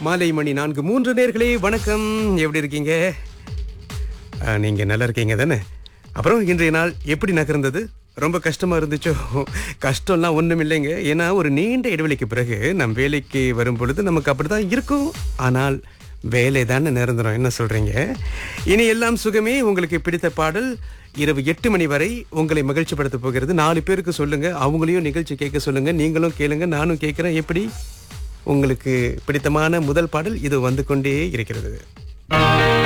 மாலை மணி நான்கு மூன்று நேர்களே வணக்கம் எப்படி இருக்கீங்க ஆ, நீங்க நல்லா இருக்கீங்க தானே அப்புறம் இன்றைய நாள் எப்படி நகர்ந்தது ரொம்ப கஷ்டமா இருந்துச்சோ கஷ்டம்லாம் ஒண்ணும் இல்லைங்க ஏன்னா ஒரு நீண்ட இடைவெளிக்கு பிறகு நம் வேலைக்கு வரும் பொழுது நமக்கு அப்படிதான் இருக்கும் ஆனால் வேலை தானே நிரந்தரம் என்ன சொல்றீங்க இனி எல்லாம் சுகமே உங்களுக்கு பிடித்த பாடல் இரவு எட்டு மணி வரை உங்களை மகிழ்ச்சிப்படுத்த போகிறது நாலு பேருக்கு சொல்லுங்க அவங்களையும் நிகழ்ச்சி கேட்க சொல்லுங்க நீங்களும் கேளுங்க நானும் கேட்கிறேன் எப்படி உங்களுக்கு பிடித்தமான முதல் பாடல் இது வந்து கொண்டே இருக்கிறது